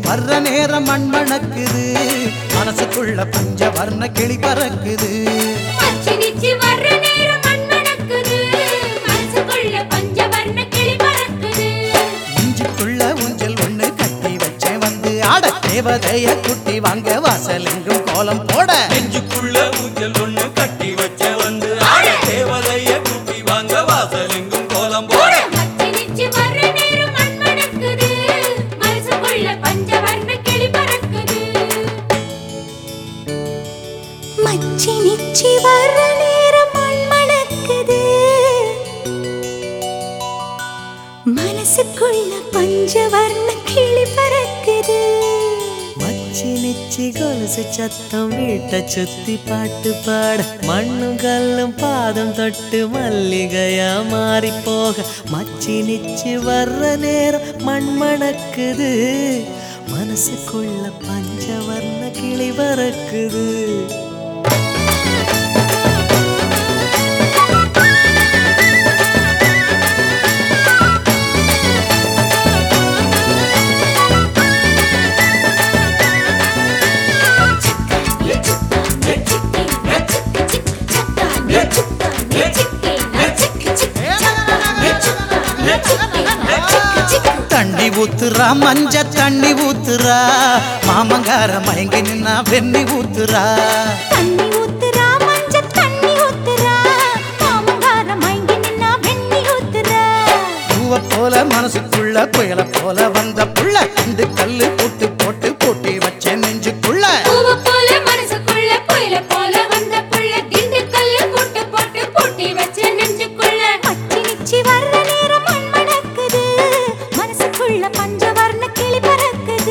வர்ற நேரம் மண் மணக்குது மனசுக்குள்ள பஞ்ச வர்ண கிளி பறக்குது மச்சி நிச்சி வர்ற நேரம் மண் மணக்குது மனசுக்குள்ள பஞ்சவர்ண கிளி பறக்குது இஞ்சிக்குள்ள ஊஞ்சல் ஒண்ணு கட்டி வச்சேன் வந்து ஆட தேவதைய குட்டி வாங்க வாசல் எங்கும் கோலம் போட நெஞ்சுக்குள்ள ஊஞ்சல் ஒண்ணு கட்டி வச்ச வந்து ஆட தேவதைய கூட்டி வாங்க வாசல் எங்கும் கோலம் போட மச்சி நிச்சி வர்ற நேரம் மண் மணக்குது மனசுக்குள்ள பஞ்சவர்ண கிளி பறக்குது மச்சி நிச்சி வர்ற நேரம் மண் மணக்குது மனசுக்குள்ள பஞ்சவர்ண கிளி பறக்குது மச்சி நிச்சி கொலுசு சத்தம் வீட்டை சுத்தி பாட்டு பாட மண்ணும் கல்லும் பாதம் தொட்டு மல்லிகையா மாறி போக மச்சி நிச்சி வர்ற நேரம் மண் மணக்குது மனசுக்குள்ள பஞ்சவர்ண கிளி பறக்குது தண்ணி ஊத்துறா மஞ்ச தண்ணி ஊத்துறா மாமங்கார மயங்கி நின்னா வெண்ணி ஊத்துறா தண்ணி ஊத்துறா மஞ்ச தண்ணி ஊத்துறா மாமங்கார மயங்கி நின்னா வெண்ணி ஊத்துறா பூவ போல மனசுக்குள்ள புயல போல வந்த புள்ள ரெண்டு கல்லு போட்டு போட்டு போட்டி வச்சேன் நெஞ்சுக்குள்ள பூவ போல மனசுக்குள்ள புயல போல வந்த புள்ள திண்டுக்கல்ல போட்டு போட்டு பூட்டி வச்ச நெஞ்சுக்குள்ள பச்சை நிச்சி வர்ற நேரம் மண் மணக்குது மனசுக்குள்ள பஞ்சவர்ண கிளி பறக்குது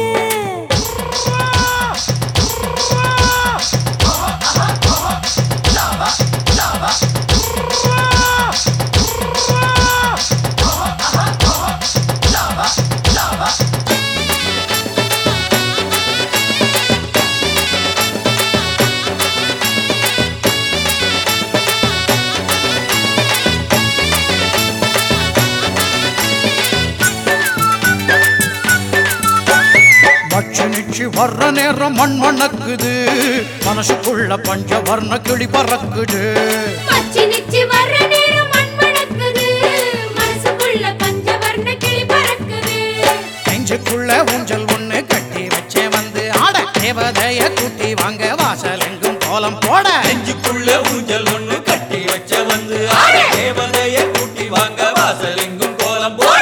மச்சு நிச்சு வர்ற நேரம் மண் மணக்குது மனசுக்குள்ள பஞ்ச வர்ண கிளி பறக்குது பச்சை நிச்சி வர்ற நேரம் மண் மணக்குது மனசுக்குள்ள பஞ்சவர்ண கிளி பறக்குது நெஞ்சுக்குள்ள ஊஞ்சல் ஒண்ணு கட்டி வச்சேன் வந்து ஆட தேவதைய கூட்டி வாங்க வாசல் எங்கும் கோலம் போட நெஞ்சுக்குள்ள ஊஞ்சல் ஒண்ணு கட்டி வச்ச வந்து ஆட தேவதைய கூட்டி வாங்க வாசல் எங்கும் கோலம் போட